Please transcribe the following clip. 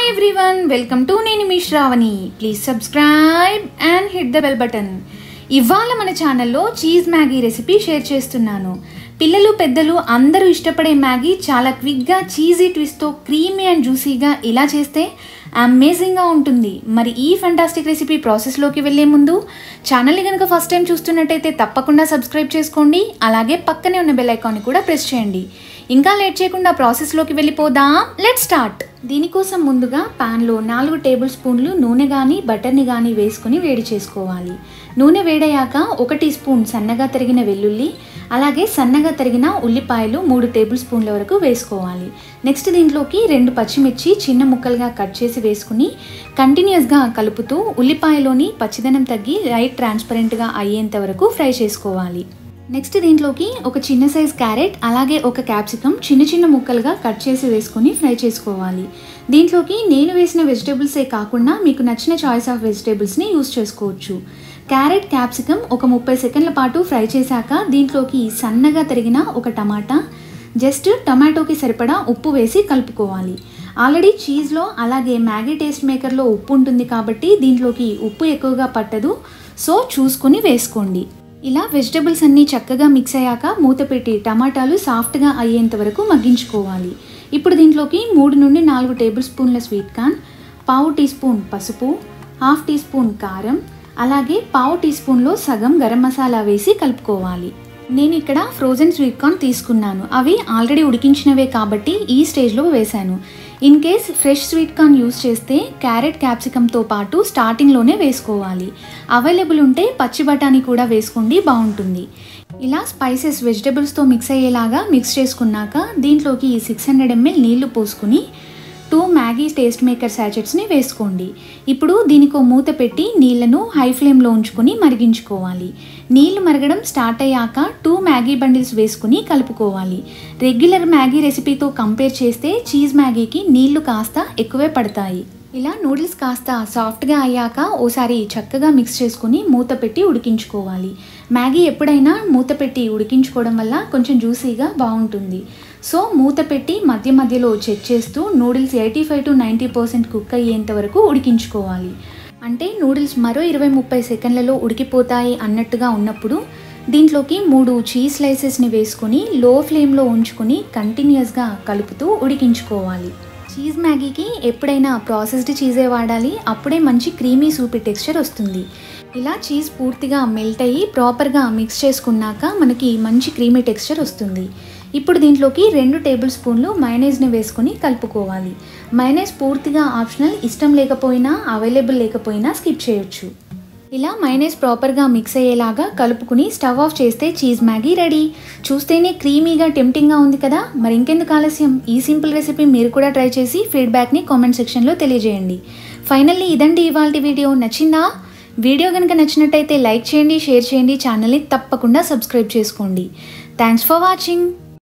everyone welcome to నేను మీ Shravani please subscribe and hit the bell button ఇవాళ మన ఛానల్లో చీజ్ మ్యాగీ రెసిపీ షేర్ చేస్తున్నాను పిల్లలు పెద్దలు అందరూ ఇష్టపడే మ్యాగీ చాలా క్విక్గా చీజీ ట్విస్ట్తో క్రీమీ అండ్ జ్యూసీగా ఇలా చేస్తే అమేజింగ్గా ఉంటుంది మరి ఈ ఫంటాస్టిక్ రెసిపీ ప్రాసెస్లోకి వెళ్ళే ముందు ఛానల్ని కనుక ఫస్ట్ టైం చూస్తున్నట్టయితే తప్పకుండా సబ్స్క్రైబ్ చేసుకోండి అలాగే పక్కనే ఉన్న బెల్ ఐకాన్ని కూడా ప్రెస్ చేయండి ఇంకా లేట్ చేయకుండా ప్రాసెస్లోకి వెళ్ళిపోదాం లెట్ స్టార్ట్ దీనికోసం ముందుగా పాన్లో నాలుగు టేబుల్ స్పూన్లు నూనె కానీ బటర్ని కానీ వేసుకుని వేడి చేసుకోవాలి నూనె వేడయ్యాక ఒక టీ స్పూన్ సన్నగా తరిగిన వెల్లుల్లి అలాగే సన్నగా తరిగిన ఉల్లిపాయలు మూడు టేబుల్ స్పూన్ల వరకు వేసుకోవాలి నెక్స్ట్ దీంట్లోకి రెండు పచ్చిమిర్చి చిన్న ముక్కలుగా కట్ చేసి వేసుకుని కంటిన్యూస్గా కలుపుతూ ఉల్లిపాయలోని పచ్చిదనం తగ్గి లైట్ ట్రాన్స్పరెంట్గా అయ్యేంత వరకు ఫ్రై చేసుకోవాలి నెక్స్ట్ దీంట్లోకి ఒక చిన్న సైజ్ క్యారెట్ అలాగే ఒక క్యాప్సికమ్ చిన్న చిన్న ముక్కలుగా కట్ చేసి వేసుకొని ఫ్రై చేసుకోవాలి దీంట్లోకి నేను వేసిన వెజిటేబుల్సే కాకుండా మీకు నచ్చిన చాయిస్ ఆఫ్ వెజిటేబుల్స్ని యూస్ చేసుకోవచ్చు క్యారెట్ క్యాప్సికమ్ ఒక ముప్పై సెకండ్ల పాటు ఫ్రై చేశాక దీంట్లోకి సన్నగా తరిగిన ఒక టమాటా జస్ట్ టమాటోకి సరిపడా ఉప్పు వేసి కలుపుకోవాలి ఆల్రెడీ చీజ్లో అలాగే మ్యాగీ టేస్ట్ మేకర్లో ఉప్పు ఉంటుంది కాబట్టి దీంట్లోకి ఉప్పు ఎక్కువగా పట్టదు సో చూసుకొని వేసుకోండి ఇలా వెజిటబుల్స్ అన్నీ చక్కగా మిక్స్ అయ్యాక మూత పెట్టి టమాటాలు సాఫ్ట్గా అయ్యేంత వరకు మగ్గించుకోవాలి ఇప్పుడు దీంట్లోకి మూడు నుండి నాలుగు టేబుల్ స్పూన్ల స్వీట్ కార్న్ పావు టీ స్పూన్ పసుపు హాఫ్ టీ స్పూన్ కారం అలాగే పావు టీ స్పూన్లో సగం గరం మసాలా వేసి కలుపుకోవాలి నేను ఇక్కడ ఫ్రోజన్ స్వీట్ కార్న్ తీసుకున్నాను అవి ఆల్రెడీ ఉడికించినవే కాబట్టి ఈ స్టేజ్లో వేశాను in case fresh sweet corn use చేస్తే క్యారెట్ క్యాప్సికమ్తో పాటు స్టార్టింగ్లోనే వేసుకోవాలి అవైలబుల్ ఉంటే పచ్చి బఠానీ కూడా వేసుకోండి బాగుంటుంది ఇలా స్పైసెస్ వెజిటబుల్స్తో మిక్స్ అయ్యేలాగా మిక్స్ చేసుకున్నాక దీంట్లోకి సిక్స్ హండ్రెడ్ ఎంఎల్ నీళ్లు పోసుకుని టూ మ్యాగీ టేస్ట్ మేకర్ శాచెట్స్ని వేసుకోండి ఇప్పుడు దీనికో మూత పెట్టి నీళ్లను హై ఫ్లేమ్లో ఉంచుకొని మరిగించుకోవాలి నీళ్లు మరగడం స్టార్ట్ అయ్యాక టూ మ్యాగీ బండిల్స్ వేసుకుని కలుపుకోవాలి రెగ్యులర్ మ్యాగీ రెసిపీతో కంపేర్ చేస్తే చీజ్ మ్యాగీకి నీళ్లు కాస్త ఎక్కువే పడతాయి ఇలా నూడిల్స్ కాస్త సాఫ్ట్గా అయ్యాక ఓసారి చక్కగా మిక్స్ చేసుకుని మూత పెట్టి ఉడికించుకోవాలి మ్యాగీ ఎప్పుడైనా మూత పెట్టి ఉడికించుకోవడం వల్ల కొంచెం జ్యూసీగా బాగుంటుంది సో మూత పెట్టి మధ్య మధ్యలో చెక్ చేస్తూ noodles eighty five to ninety percent cook అయ్యేంత వరకు ఉడికించుకోవాలి అంటే నూడిల్స్ మరో ఇరవై ముప్పై సెకండ్లలో ఉడికిపోతాయి అన్నట్టుగా ఉన్నప్పుడు దీంట్లోకి మూడు చీజ్ స్లైసెస్ని వేసుకొని లో ఫ్లేమ్లో ఉంచుకొని కంటిన్యూస్గా కలుపుతూ ఉడికించుకోవాలి చీజ్ మ్యాగీకి ఎప్పుడైనా ప్రాసెస్డ్ చీజే వాడాలి అప్పుడే మంచి క్రీమీ సూపీ టెక్స్చర్ వస్తుంది ఇలా చీజ్ పూర్తిగా మెల్ట్ అయ్యి ప్రాపర్గా మిక్స్ చేసుకున్నాక మనకి మంచి క్రీమీ టెక్స్చర్ వస్తుంది ఇప్పుడు దీంట్లోకి రెండు టేబుల్ స్పూన్లు మైనైజ్ని వేసుకొని కలుపుకోవాలి మైనైజ్ పూర్తిగా ఆప్షనల్ ఇష్టం లేకపోయినా అవైలబుల్ లేకపోయినా స్కిప్ చేయొచ్చు ఇలా మైనైజ్ ప్రాపర్గా మిక్స్ అయ్యేలాగా కలుపుకుని స్టవ్ ఆఫ్ చేస్తే చీజ్ మ్యాగీ రెడీ చూస్తేనే క్రీమీగా టెంప్టింగ్గా ఉంది కదా మరి ఇంకెందుకు ఆలస్యం ఈ సింపుల్ రెసిపీ మీరు కూడా ట్రై చేసి ఫీడ్బ్యాక్ని కామెంట్ సెక్షన్లో తెలియజేయండి ఫైనల్లీ ఇదండి ఇవాళ వీడియో నచ్చిందా వీడియో కనుక నచ్చినట్టయితే లైక్ చేయండి షేర్ చేయండి ఛానల్ని తప్పకుండా సబ్స్క్రైబ్ చేసుకోండి థ్యాంక్స్ ఫర్ వాచింగ్